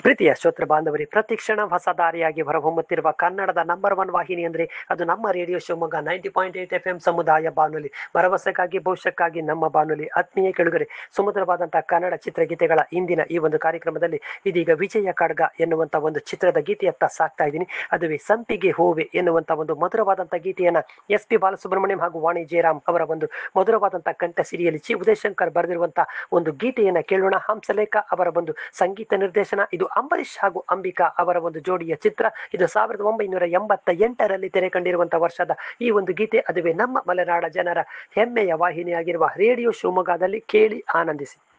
ಪ್ರೀತಿಯ ಶ್ರೋತೃ ಬಾಂಧವರಿ ಪ್ರತಿಕ್ಷಣ ಹೊಸ ದಾರಿಯಾಗಿ ಹೊರಹೊಮ್ಮುತ್ತಿರುವ ಕನ್ನಡದ ನಂಬರ್ ಒನ್ ವಾಹಿನಿ ಅಂದ್ರೆ ಅದು ನಮ್ಮ radio Shivamogga ninety point eight F M ಸಮುದಾಯ ಬಾನುಲಿ ಭರವಸೆಗಾಗಿ ಭವಿಷ್ಯಕ್ಕಾಗಿ ನಮ್ಮ ಬಾನುಲಿ ಆತ್ಮೀಯ ಕೆಳಗರೆ ಸುಮಧುರವಾದಂತಹ ಕನ್ನಡ ಚಿತ್ರಗೀತೆಗಳ ಇಂದಿನ ಈ ಒಂದು ಕಾರ್ಯಕ್ರಮದಲ್ಲಿ ಇದೀಗ ವಿಜಯ ಖಡ್ಗ ಎನ್ನುವಂತ ಒಂದು ಚಿತ್ರದ ಗೀತೆಯತ್ತ ಸಾಕ್ತಾ ಇದ್ದೀನಿ ಅದುವೇ ಸಂಪಿಗೆ ಹೂವೆ ಎನ್ನುವಂತ ಒಂದು ಮಧುರವಾದಂತಹ ಗೀತೆಯನ್ನ ಎಸ್ ಪಿ ಬಾಲಸುಬ್ರಹ್ಮಣ್ಯಂ ಹಾಗೂ ವಾಣಿ ಜಯರಾಮ್ ಅವರ ಒಂದು ಮಧುರವಾದಂತಹ ಕಂಠ ಸಿರಿಯಲ್ಲಿ ಚಿ ಉದಯಶಂಕರ್ ಬರೆದಿರುವಂತಹ ಒಂದು ಗೀತೆಯನ್ನ ಕೇಳೋಣ ಹಂಸಲೇಖ ಅವರ ಒಂದು ಸಂಗೀತ ನಿರ್ದೇಶನ ಇದು ಅಂಬರೀಷ್ ಹಾಗೂ ಅಂಬಿಕಾ ಅವರ ಒಂದು ಜೋಡಿಯ ಚಿತ್ರ ಇದು ಸಾವಿರದ ಒಂಬೈನೂರ ಎಂಬತ್ತ ಎಂಟರಲ್ಲಿ ತೆರೆ ಕಂಡಿರುವಂತಹ ವರ್ಷದ ಈ ಒಂದು ಗೀತೆ ಅದುವೇ ನಮ್ಮ ಮಲೆನಾಡ ಜನರ ಹೆಮ್ಮೆಯ ವಾಹಿನಿಯಾಗಿರುವ ರೇಡಿಯೋ ಶಿವಮೊಗ್ಗದಲ್ಲಿ ಕೇಳಿ ಆನಂದಿಸಿ